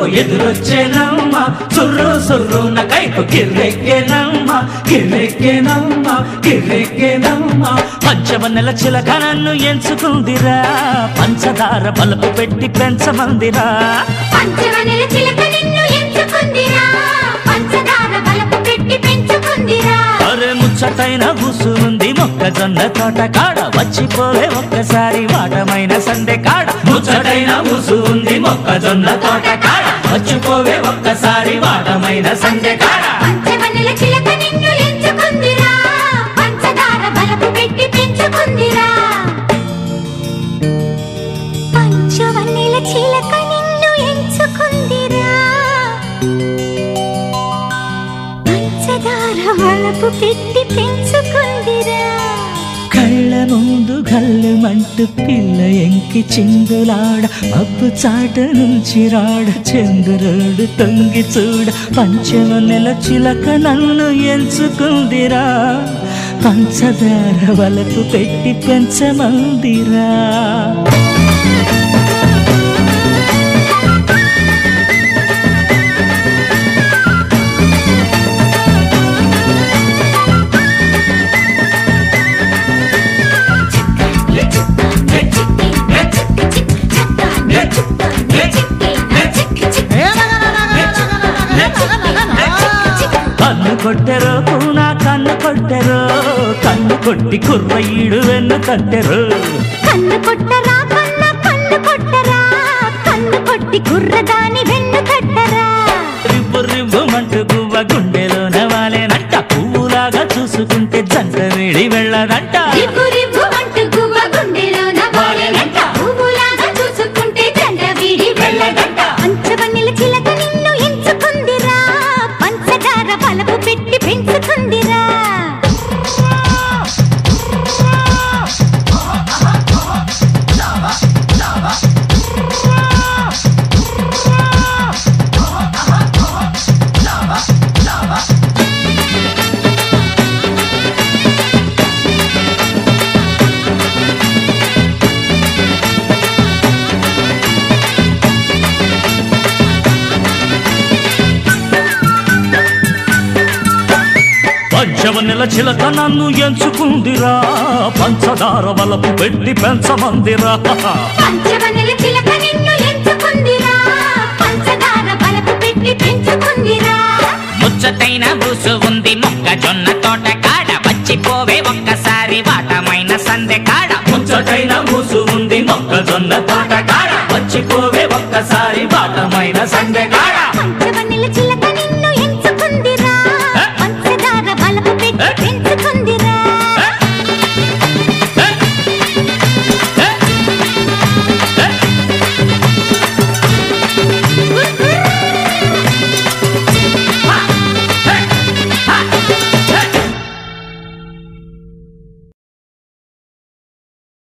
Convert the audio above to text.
ఎదురొచ్చేనమ్మ సుర్రు సుర్రున కైపు గిర్రెక్కేనమ్మ గిర్రెక్కేనమ్మ గిర్రెక్కేనమ్మ పంచవన్నెల చిలక నన్ను ఎంచుకుందిరా పంచదార బలుపు పెట్టి పెంచమందిరా పంచవనెల చిలక నిన్ను ఎంచుకుందిరా పంచదార బలపు పెట్టి పెంచుకుందిరా అరే ముచ్చటైన బుసు ఉంది మొక్కజొన్న తోట కాడ వచ్చిపోవే ఒక్కసారి వాటమైన సందె కాడ ముచ్చటైన బుసు ఉంది మొక్కజొన్న తోట కాడ వచ్చిపోవే ఒక్కసారి వాటమైన సందె కాడ పంచవనెల చిలక నిన్ను ఎంచుకుందిరా పంచదార బలపు పెట్టి పెంచుకుందిరా పంచవన్నెల చిలక నిన్ను ఎంచుకుందిరా పంచదార బలపు పెట్టి పెంచుకుందిరా కళ్ళ ముందు గల్లుమంటూ పిల్ల ఎంకి చిందులాడ మబ్బు చాట నుంచి రాడ చంద్రుడు తొంగి చూడ పంచమ నెల చిలక నన్ను ఎంచుకుందిరా పంచదార వలకు పెట్టి పెంచమందిరా కన్ను కొట్టెరో పూనా కన్ను కొట్టెరో కన్ను కొట్టి కుర్రయ్యుడు వెన్ను కట్టెరు కన్ను కొట్టరా కన్న కన్ను కొట్టరా కన్ను కొట్టి గుర్రదాని వెన్ను కట్టరా రివ్వు రివ్వుమంటూ గువ్వ గుండెలో నవాలేనంట పువ్వులాగా చూసుకుంటే జంట వేడి వెళ్ళదంట రివ్వు రివ్వు అంటూ గువ్వ గుండెలోన వాలేనంట. పువ్వులాగా చూసుకుంటే జెండ వీడి వెళ్ళదంట. పంచవన్నెల చిలక నిన్ను ఎంచుకుందిరా పంచదార బలపు పెట్టి పెంచుకుందిరా పంచవన్నెల చిలక నన్ను ఎంచుకుందిరా పంచదార వలపు పెట్టి పెంచమందిరా పంచవన్నెల చిలక నిన్ను ఎంచుకుందిరా పంచదార బలపు పెట్టి పెంచుకుందిరా ముచ్చటైన బూసు ఉంది మొక్కజొన్న తోట కాడ వచ్చిపోవే ఒక్కసారి వాటమైన సందె కాడ ముచ్చటైన మూసు ఉంది మొక్కజొన్న తోట కాడ వచ్చిపోవే ఒక్కసారి బాటమైన సందె